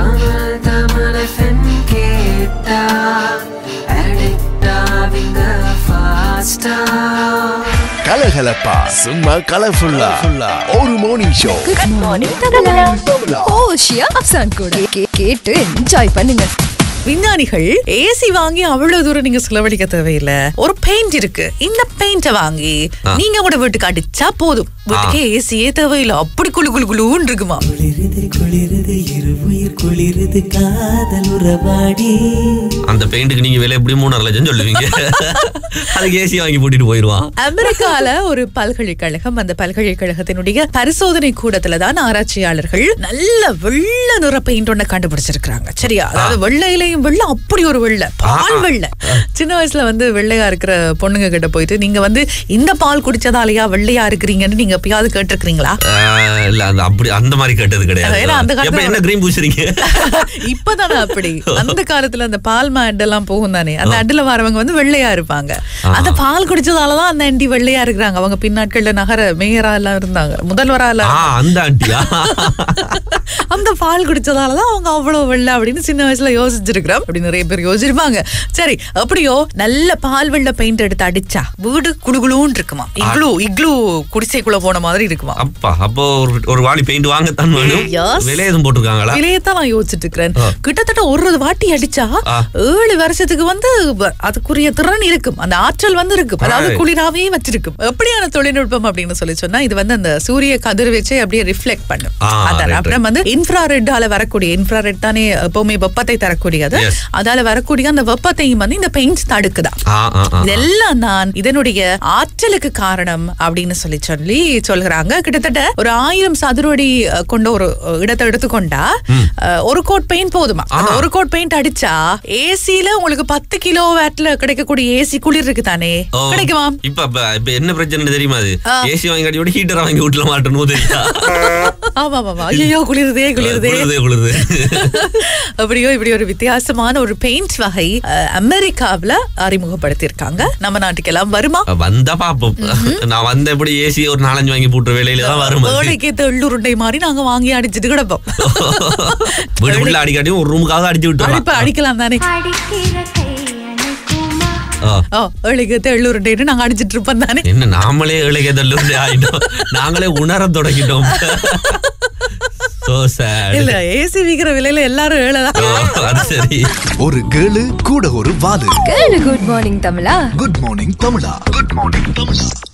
Tamil Tamil FM கேட்டா addict ஆவீங்க fast ஆ. கலகலப்பா சும்மா கலர்ஃபுல்லா ஒரு மார்னிங் ஷோ குட் மார்னிங் தமிழா ஓஷியா அப்சான் கூட கே- கேட்டு என்ஜாய் பண்ணுங்க விஞ்ஞானிகள் ஏசி வாங்கி அவ்வளவு தூரம் நீங்க செலவழிக்க தேவையில்லை ஒரு பெயிண்ட் இருக்கு இந்த பெயிண்ட வாங்கி நீங்க கூட வீட்டுக்கு அடிச்சா போதும் வீட்டுக்கே ஏசியே தேவையில்லை அப்படி குளு குளு குளுன்னு இருக்குமா குளிருது குளிருது இருவுயிர் குளிருது காதல் உறவாடி அந்த பெயிண்ட்டுக்கு நீங்க விலை எப்படி மூணரை லட்சம் சொல்லுவீங்க அதுக்கு ஏசி வாங்கி போட்டுட்டு போயிருவான் அமெரிக்கால ஒரு பல்கலைக்கழகம் அந்த பல்கலைக்கழகத்தினுடைய பரிசோதனை கூடத்துல தான் ஆராய்ச்சியாளர்கள் நல்ல வெள்ளை நிற பெயிண்ட் ஒண்ணு கண்டுபிடிச்சிருக்காங்க சரியா அதாவது வெள்ளையிலையும் வெள்ளை அப்படி ஒரு வெள்ளை பால் வெள்ளை சின்ன வயசுல வந்து வெள்ளையா இருக்கிற பொண்ணுங்க கிட்ட போயிட்டு நீங்க வந்து இந்த பால் குடிச்சதாலயா வெள்ளையா இருக்கிறீங்கன்னு நீங்க எப்பயாவது கேட்டிருக்கீங்களா ஆஹ் இல்ல அந்த அப்படி அந்த மாதிரி கேட்டது கிடையாது ஏன்னா அந்த காலத்துல எப்ப என்ன கிரீம் பூசுறீங்க இப்பதானே அப்படி அந்த காலத்துல அந்த பால் அட் எல்லாம் போகும் தானே அந்த அட்டுல வரவங்க வந்து வெள்ளையா இருப்பாங்க அந்த பால் குடிச்சதாலதான் அந்த ஆண்டி வெள்ளையா இருக்கிறாங்க அவங்க பின்னாட்கள்ல நகர மேயரா எல்லாம் இருந்தாங்க முதல்வரா எல்லாம் ஆ அந்த ஆண்டியா அந்த பால் குடிச்சதாலதான் அவங்க அவ்வளவு வெள்ளை அப்படின்னு சின்ன வயசுல யோசிச்சிருக்கிறோம் அப்படி நிறைய பேர் யோசிச்சிருப்பாங்க சரி அப்படியோ நல்ல பால் வெள்ளை பெயிண்ட் எடுத்து அடிச்சா வீடு குடுகுளுன்னு இருக்குமா இக்ளூ இக்ளூ குடிசைக்குள்ள போன மாதிரி இருக்குமா அப்பா அப்போ ஒரு ஒரு வாளி பெயிண்ட் வாங்கத்தான் வேணும் Yes. விலை எதுவும் போட்டிருக்காங்களா விலையத்தான் நான் யோசிச்சுட்டு இருக்கிறேன் கிட்டத்தட்ட ஒரு வாட்டி அடிச்சா ஆ. ஏழு வருஷத்துக்கு வந்து வ- அதுக்குரிய திறன் இருக்கும் அந்த ஆற்றல் வந்து இருக்கும் அதாவது Right. குளிராவே வச்சிருக்கும் எப்படியான தொழில்நுட்பம் அப்படின்னு சொல்லி சொன்னா இது வந்து அந்த சூரிய கதிர்வீச்சை அப்படியே ரிஃப்ளெக்ட் பண்ணும் ஆ, அதான் right, அப்புறம் வந்து இன்ஃப்ராரெட்டால வரக்கூடிய இன்ஃப்ராரெட் தானே எப்பவுமே வெப்பத்தை தரக்கூடியது Yes. அதால வரக்கூடிய அந்த வெப்பத்தையும் வந்து இந்த பெயிண்ட் தடுக்குதா ஆ ஆ ஆ இதெல்லாம் தான் இதனுடைய ஆற்றலுக்கு காரணம் அப்படின்னு சொல்லி சொல்லி சொல்கிறாங்க கிட்டத்தட்ட ஒரு ஆயிரம் சதுரடி அஹ், கொண்ட ஒரு அஹ், இடத்தை எடுத்துக்கொண்டா அஹ், ஒரு கோட் பெயிண்ட் போதுமா அந்த ஒரு கோட் பெயிண்ட் அடிச்சா ஏசில உங்களுக்கு பத்து கிலோ வேட்ல கிடைக்கக்கூடிய ஏசி குளிர் இருக்கு தானே ஓ, கிடைக்குமா இப்ப இப்ப இப்ப என்ன பிரச்சனை தெரியுமா அது ஆ. ஏசி வாங்கி கட்டி ஹீட்டர் வாங்கி வீட்டுல மாட்டணும் தெரியா ஆமா ஆமா ஐயோ குளிருதே குளிருதே குளிருது குளிருது அப்படியோ இப்படி ஒரு வித்தியாசமான ஒரு பெயிண்ட் வகை அஹ், அமெரிக்காவுல அறிமுகப்படுத்தியிருக்காங்க நம்ம நாட்டுக்கெல்லாம் வருமா வந்தா பாப்போம் நான் வந்த எப்படி ஏசி ஒரு நாலஞ்சு வாங்கி போட்டுற வேலையில தான் வரும் அது. வேலைக்கு எள்ளுருண்டை மாதிரி நாங்க வாங்கி அடிச்சிட்டு கிடப்போம் வீடு ஃபுல்லா அடிக்காட்டியும் ஒரு ரூமுக்காக அடிச்சு அடிப்ப விட்டுறலாம் அடிக்கலாம் தானே அடிக்கிற கை அணைக்குமா ஆ. ஓ ஏழைக்கு எள்ளுருண்டைன்னு நாங்க அடிச்சிட்டு இருப்போம் தானே என்ன நாமளே இளைய தள்ளு ஆயிட்டோம் நாங்களே உணர தொடங்கிட்டோம் So sad. இல்ல ஏசி விக்கிற விலையில எல்லாரும் ஏழைதான் ஓ, அது சரி ஒரு கேளு கூட ஒரு வாலு கேளு குட் மார்னிங் தமிழா குட் மார்னிங் தமிழா குட் மார்னிங் தமிழா